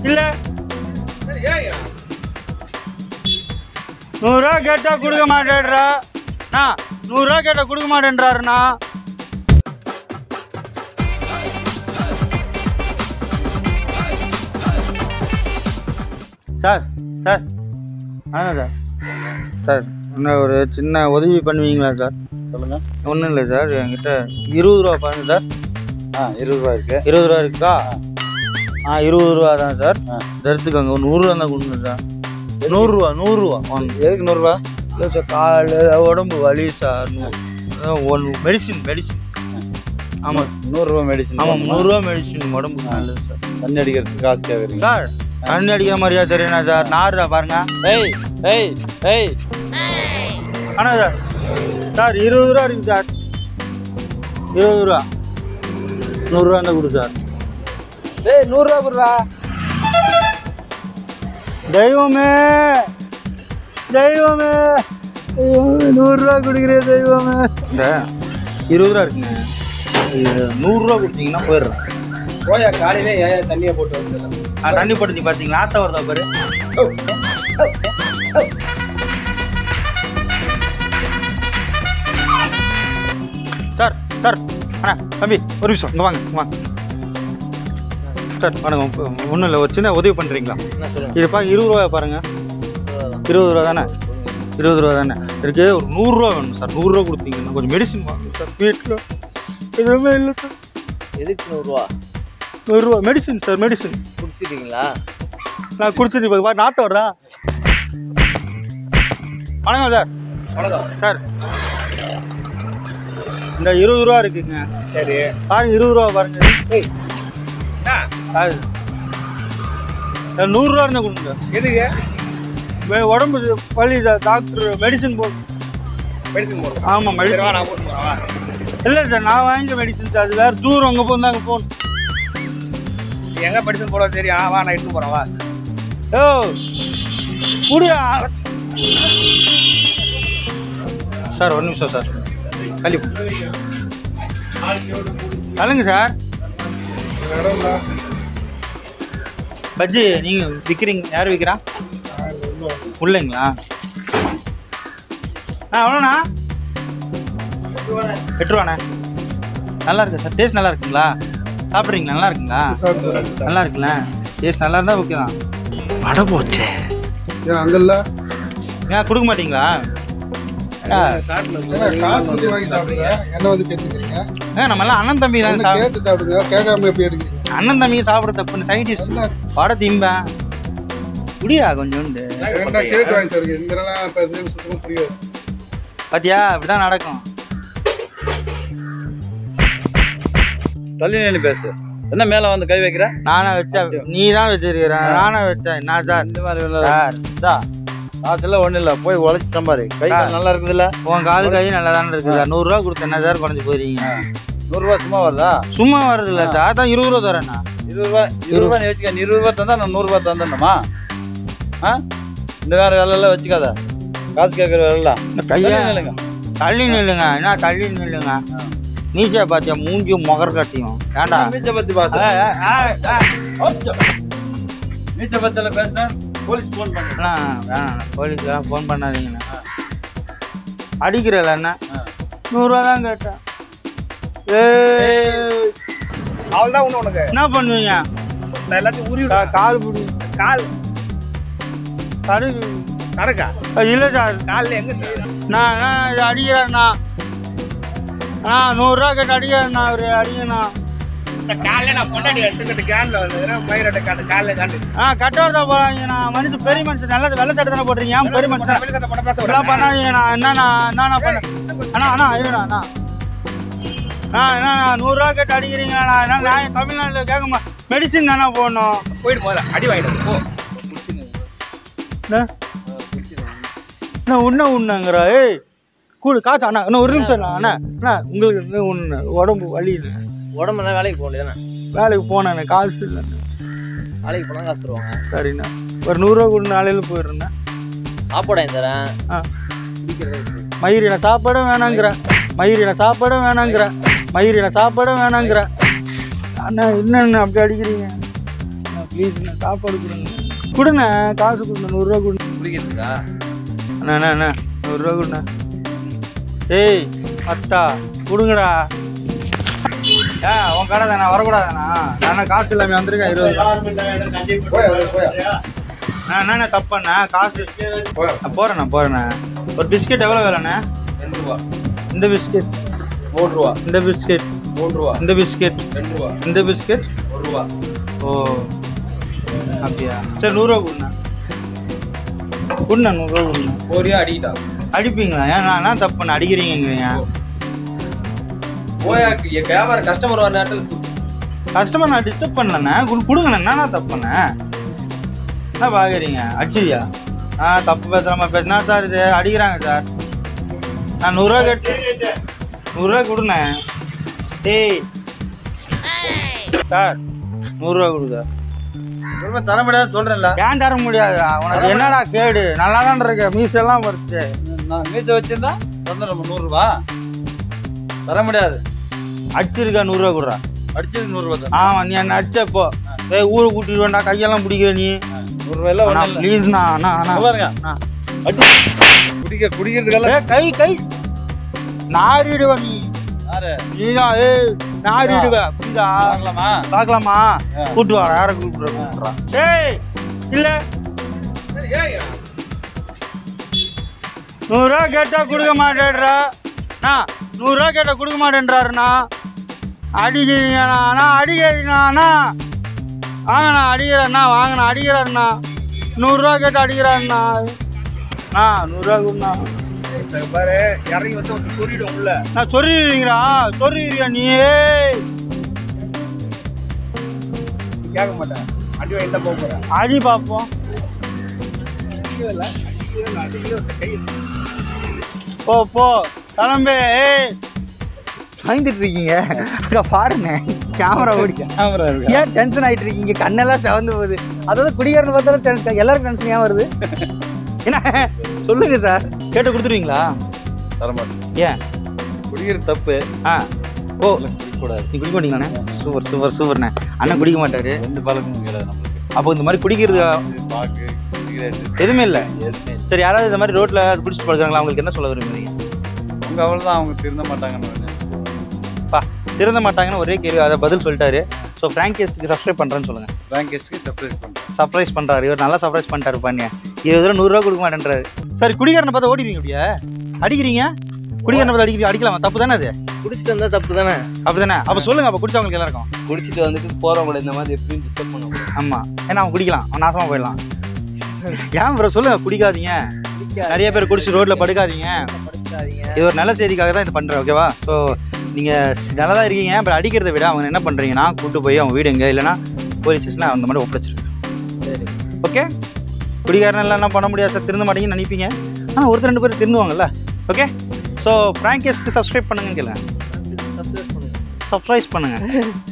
இல்லை நூறுரூவா கேட்டால் கொடுக்க மாட்டேன்றா அண்ணா நூறுரூவா கேட்டால் கொடுக்க மாட்டேன்றாருண்ணா சார் சார் வணக்கம் சார் சார் என்ன ஒரு சின்ன உதவி பண்ணுவீங்களா சார் சொல்லுங்க ஒன்றும் இல்லை சார் என்கிட்ட இருபது ரூபா பாருங்க சார் ஆ இருபது ரூபா இருக்கு இருபது ரூபா இருக்கா ஆ இருபது ரூபா தான் சார் ஆ. இதை எடுத்துக்கோங்க ஒரு நூறுரூவா தான் கொடுங்க சார் நூறுரூவா நூறுரூவா ஒன் எதுக்கு நூறுரூவா இல்லை சார் கால் உடம்பு வலி சார் ஒன் மெடிசின் மெடிசின் ஆமாம் நூறுரூவா மெடிசன் ஆமாம் நூறுரூவா மெடிசின் உடம்புக்கு நல்லது சார் தண்ணி அடிக்கிறதுக்கு காசு கேட்குறீங்க சார் தண்ணி அடிக்கிற மாதிரியா தெரியுண்ணா சார் நாருடா பாருங்க ஏய் ஏய் ஏய் ஆனால் சார் சார் இருபது ரூபா இருக்கு சார் இருபது ரூபா நூறுரூவா இருந்தால் கொடு சார் ஏய் நூறுரூவா கொடுறா தெய்வமே தெய்வமே தெய்வமே நூறுரூவா கொடுக்குறே தெய்வமே இந்த இருபது ரூபா இருக்குங்க இது நூறுரூவா கொடுத்தீங்கன்னா போயிடுறேன் போயா காலையில ஏன் தண்ணியை போட்டு வந்துடலாம் ஆ தண்ணி போட்டு பார்த்தீங்களா ஆத்த வருதா பாரு சார் சார் அண்ணா தம்பி ஒரு நிமிஷம் இங்கே வாங்க இங்க வாங்க சார் வணக்கம் ஒன்றும் இல்லை ஒரு சின்ன உதவி பண்ணுறீங்களா என்ன சொல்லுங்க இது பாருங்க இருபது ரூபா பாருங்க இருபது ரூபா தானே இருபது ரூபா தானே இருக்கு ஒரு நூறுரூவா வேணும் சார் நூறுரூவா கொடுத்தீங்கன்னா கொஞ்சம் மெடிசின் வாங்க சார் வீட்டில் எதுவுமே இல்லை சார் எதுக்கு நூறுரூவா நூறுரூவா மெடிசின் சார் மெடிசின் குடிச்சிட்டீங்களா நான் குடிச்சது இப்போ பா நாற்றம் வருதா வணக்கம் சார் அவ்வளோதான் சார் இந்த இருபது ரூபா இருக்குங்க சரி பாருங்க இருபது ரூபா பாருங்க ஏய் அது இந்த நூறுரூவா இருந்தால் கொடுங்க எதுக்கு வே- உடம்பு வலி டாக்டர் மெடிசின் போ மெடிசன் போடுறோம் ஆமாம் மெடிசன் நான் போட்டு போகிறேன் இல்லை சார் நான் வாங்கிக்க மெடிசன் சார் அது வேறு தூரம் அங்கே போய் அங்கே போகணும் எங்கே மெடிசன் போட தெரியும் ஆ, வா நான் எடுத்து போகிறேன் வா ஓ குடியா சார் ஒரு நிமிஷம் சார் கழி கலங்க சார் பஜ்ஜி நீங்கள் விற்கிறீங்க யார் விற்கிறா உள்ளைங்களா ஆ எவ்வளோண்ணா எட்டு ரூபாண்ணே நல்லா இருக்கு சார் டேஸ்ட் நல்லா இருக்குங்களா சாப்பிட்றீங்களா நல்லா இருக்குங்களா நல்லா இருக்குல்ல டேஸ்ட் நல்லா இருந்தால் ஓகே தான் ஏன் அங்கல்ல ஏன் கொடுக்க மாட்டீங்களா ஆ, ஏன் காசு கொடுத்து வாங்கி சாப்பிடுங்க என்ன வந்து கேட்டுக்கிறீங்க ஏன் நம்ம எல்லாம் அண்ணன் தம்பி தான் என்ன சாப்பிட கேட்டு சாப்பிடுங்க கேட்காம எப்படி எடுக்கிறீங்க அண்ணன் தம்பிங்க சாப்பிட தப்புன்னு சயின்டிஸ்ட் பட திம்பேன் குடியா கொஞ்சோண்டு என்ன கேட்டு வாங்கி தருங்க இங்கெல்லாம் இப்போ எதுவும் சுத்தமாக புரியாது பாத்தியா இப்படிதான் நடக்கும் தள்ளி நின்று பேசு என்ன மேலே வந்து கை வைக்கிற நானே வச்சா நீ தான் வச்சிருக்கிற நானே வச்சேன் என்ன சார் இந்த மாதிரி சார் இதா காசுலாம் ஒன்றும் இல்லை போய் உழைச்சி சம்பாரு கை கால் நல்லா இருக்குதுல்ல உன் காது கை நல்லா தானே இருக்குது சார் நூறுரூவா கொடுத்து என்ன சார் குறைஞ்சி போறீங்க நூறுரூவா சும்மா வருதா சும்மா வருது இல்லை சார் அதான் இருபது ரூபா தரேண்ணா இருபது ரூபா இருபது ரூபா நீ வச்சுக்க நீ இருபது ரூபா தந்தா நான் நூறுரூவா தந்துடணுமா ஆ இந்த வேறு வேலையெல்லாம் வச்சுக்காத காசு கேட்குற வேலைலாம் கையா இல்லைங்க தள்ளி நில்லுங்க என்ன தள்ளி நில்லுங்க நீச்சா பாத்தியா மூஞ்சியும் முகர் கட்டியும் ஏன்டா மீச்ச பத்தி பாச மீச்ச பத்தில பேசுனா போலீஸ் ஃபோன் பண்ணு வேணாம் வேணாம் போலீஸ்லாம் ஃபோன் பண்ணாதீங்கண்ணா அடிக்கிறல என்ன நூறுரூவா தான் கேட்டேன் ஏய் அவள் தான் ஒன்று உனக்கு என்ன பண்ணுவீங்க நான் எல்லாத்தையும் உரி கா- கால் பிடி கால் தடு நடக்கா இல்லை சார் காலில் எங்கே நான் நான் இது அடிக்கிறேண்ணா ஆ நூறுரூவா கேட்டு அடிக்கிறேண்ணா ஒரு அடிங்கண்ணா காலையில் நான் பொண்டாடி எடுத்துக்கிட்டு கேனில் வந்து பயிரட்டை காட்டு காலையில் காட்டு ஆ கட்டவர் தான் போகிறாங்கண்ணா மனுஷன் பெரிய மனுஷன் நல்லது வெள்ளை தட்டு தானே போடுறீங்க ஏன் பெரிய மனுஷன் வெளிக்கட்ட போட பேச இதெல்லாம் பண்ணாதீங்கண்ணா என்னண்ணா என்னண்ணா பண்ண அண்ணா அண்ணா இருண்ணா அண்ணா ஆ என்ன நூறுரூவா கேட்டு அடிக்கிறீங்கண்ணா என்ன நான் தமிழ்நாட்டில் கேட்க மெடிசின் தானே போடணும் போயிட்டு போதா அடி வாங்கிட்டு போ என்ன என்ன உண்ண உண்ணங்கிறா ஏய் கூடு காசு அண்ணா இன்னும் ஒரு நிமிஷம் அண்ணா அண்ணா அண்ணா உங்களுக்கு இன்னும் ஒன்று உடம்பு வலி இல்லை உடம்புலாம் வேலைக்கு போக முடியாதுண்ணா வேலைக்கு போனேன் காசு இல்லை வேலைக்கு போனால் காசு தருவாங்க சரிண்ணா ஒரு நூறுரூவா கொண்டு நாளையில் போயிடுறேண்ணா சாப்பாடு தரேன் ஆ மயிர் எனக்கு சாப்பாடும் வேணாங்கிறேன் மயிர் எனக்கு சாப்பாடும் வேணாங்கிறேன் மயிர் எனக்கு சாப்பாடும் வேணாங்கிறேன் அண்ணா என்னண்ணா அப்படி அடிக்கிறீங்க ப்ளீஸ்ண்ணே சாப்பாடு கொடுங்க கொடுண்ணே காசு கொடுங்க நூறுரூவா கொடுங்க குடிக்கிறதுக்கா அண்ணா அண்ணா அண்ணா நூறுரூவா கொடுண்ணே ஏய் அத்தா கொடுங்கடா ஏ உன் கடை தானே வரக்கூடாதாண்ணா நான் காசு இல்லாமல் வந்திருக்கேன் இருபது ரூபா போய் அவரு போய் நான் என்னண்ணே தப்பண்ணா காசு போய் நான் போகிறேண்ணா போகிறேண்ணே ஒரு பிஸ்கெட் எவ்வளோ வேலைண்ணே ரெண்டு ரூபா இந்த பிஸ்கெட் மூணு ரூபா இந்த பிஸ்கெட் மூணு ரூபா இந்த பிஸ்கெட் ரெண்டு ரூபா இந்த பிஸ்கெட் ஒரு ரூபா ஓ அப்படியா சரி நூறுரூவா கொடுண்ணா கொடுண்ணா நூறுரூவா கொடுண்ணா போறியா அடிக்கிட்டா அடிப்பீங்களா ஏன் நான் என்ன தப்பு பண்ண அடிக்கிறீங்க போயா என் வியாபாரம் கஸ்டமர் வர நேரத்தில் தூக்கு. கஸ்டமர் நான் டிஸ்டர்ப் பண்ணலண்ணே கொடு கொடுங்கண்ணா என்னண்ணா தப்பு பண்ணேன் என்ன பார்க்குறீங்க அடிச்சியா ஆ தப்பு பேசுகிற பேசினா சார் இது அடிக்கிறாங்க சார் நான் நூறுரூவா கேட்டு நூறுரூவா கொடுண்ணே டேய் சார் நூறுரூவா கொடு சார் திரும்ப தர முடியாது சொல்றேன்ல ஏன் தர முடியாது உனக்கு என்னடா கேடு நல்லா தான் இருக்க மீசெல்லாம் வருது நான் மீச வச்சிருந்தா தந்துடும் நூறு ரூபா தர முடியாது அடிச்சிருக்கா நூறுரூவா கொடுறா அடிச்சது நூறு ரூபா தான் ஆமா நீ என்ன அடிச்சப்போ ஏய் ஊரை கூட்டிட்டு வேண்டா கையெல்லாம் பிடிக்கிற நீ நூறு ரூபாயில அண்ணா ஒன்றும் இல்லை ப்ளீஸ்ண்ணா அண்ணா அண்ணா பாருங்க அண்ணா. அடி குடிக்க குடிக்கிறதுக்கெல்லாம் ஏய் கை கை நாரிடுவ நீ யாரு நீதான் ஏய் நாரிடுவ புரியுதா வாங்கலாமா பார்க்கலாமா ஆ. கூட்டு வா யாரை கூப்பிடுற கூப்பிடுறா ஏய் இல்ல நூறுரூவா கேட்டா கொடுக்க மாட்டேன்றா அண்ணா நூறுரூவா கேட்டா கொடுக்க மாட்டேன்றாருண்ணா அடிக்கிறீங்கண்ணா அண்ணா அடிக்கிறீங்கண்ணா அண்ணா வாங்கண்ணா அடிக்கிறேண்ணா வாங்கண்ணா அடிக்கிறாருண்ணா நூறுரூவா கேட்டு அடிக்கிறாருண்ணா அண்ணா நூறுரூவா கொடுண்ணா பாரு இறங்கி வந்து ஒன்று சொல்லிடும் உள்ள நான் சொல்லிடுறீங்களா சொல்லிடுறியா நீ ஏய். கேட்க மாட்டேன் அடி வாங்கி தான் போக போறேன் அடி பார்ப்போம் போ போ கிளம்பு ஏய் பயந்துட்டு இருக்கீங்க அங்க பாருங்க கேமரா ஓடிக்க கேமரா இருக்கு ஏன் டென்ஷன் ஆயிட்டு இருக்கீங்க கண்ணெல்லாம் செவந்து போகுது அதாவது குடிகாரன் பார்த்தாலும் tension- எல்லாருக்கும் டென்ஷன் ஏன் வருது என்ன சொல்லுங்க சார் கேட்டு கொடுத்துருவீங்களா தர மாட்டேன் ஏன் குடிக்கிறது தப்பு ஆ ஓ குடிக்கக்கூடாது நீ குடிக்க மாட்டீங்களாண்ணே சூப்பர் சூப்பர் சூப்பர்ண்ணே அண்ணன் குடிக்க மாட்டாரு எந்த பழக்கமும் கிடையாது நம்மளுக்கு அப்போ இந்த மாதிரி குடிக்கிறது பாக்கு சிகரெட் எதுவுமே இல்லை எதுவுமே சரி யாராவது இந்த மாதிரி ரோட்ல குடிச்சிட்டு பழகிறாங்களா அவங்களுக்கு என்ன சொல்ல விரும்புறீங்க அவங்க அவ்வளோதான் அவங்க திருந்த மாட்டாங்கன்னு நினைக்கிறேன். பா திருந்த மாட்டாங்கன்னு ஒரே கேள்வி அதை பதில் சொல்லிட்டாரு ஸோ ஃப்ராங்கேஸ்க்கு சப்ஸ்கிரைப் பண்ணுறேன்னு சொல்லுங்க பேங்க் கெஸ்ட்க்கு சர்ப்ரைஸ் பண்ணுறேன் சர்ப்ரைஸ் பண்ணுறாரு இவர் நல்லா சர்ப்ரைஸ் பண்ணிட்டாரு பண்ணியா இருபது ரூபா நூறுரூவா கொடுக்க மாட்டேன்றாரு சரி குடிகாரனை பார்த்தா ஓடிடுவீங்க அப்படியே அடிக்கிறீங்க குடிகாரனை பார்த்து அடிக்கிறீங்க அடிக்கலாமா தப்பு தானே அது குடிச்சிட்டு வந்தா தப்பு தானே அப்படி தானே அப்போ சொல்லுங்க அப்போ குடிச்சவங்களுக்கு எல்லாருக்கும் குடிச்சிட்டு வந்துட்டு போறவங்கள இந்த மாதிரி எப்படியும் டிஸ்டர்ப் பண்ண ஆமாம் ஏன்னா அவன் குடிக்கலாம் அவன் நாசமாக போயிடலாம் ஏன் ப்ரோ சொல்லுங்க குடிக்காதீங்க நிறைய பேர் குடிச்சு ரோட்ல படுக்காதீங்க இது ஒரு நல்ல செய்திக்காக தான் இது பண்ணுறேன் ஓகேவா ஸோ நீங்கள் நல்லா தான் இருக்கீங்க பட் அடிக்கிறத விட அவங்க என்ன பண்ணுறீங்கன்னா கூட்டு போய் அவங்க வீடு எங்கே இல்லைன்னா போலீஸ் ஸ்டேஷனில் அந்த மாதிரி ஒப்படைச்சிருக்கேன் ஓகே குடிகாரன் எல்லாம் என்ன பண்ண முடியாது சார் திருந்த மாட்டீங்கன்னு நினைப்பீங்க ஆனால் ஒருத்தர் ரெண்டு பேர் திருந்துவாங்கல்ல ஓகே ஸோ ப்ராங்கேஸ்க்கு சப்ஸ்கிரைப் பண்ணுங்கன்னு கேளுங்க சப்ஸ்கிரைப் பண்ணுங்க சப்ஸ்கிரைப் பண்ணுங்க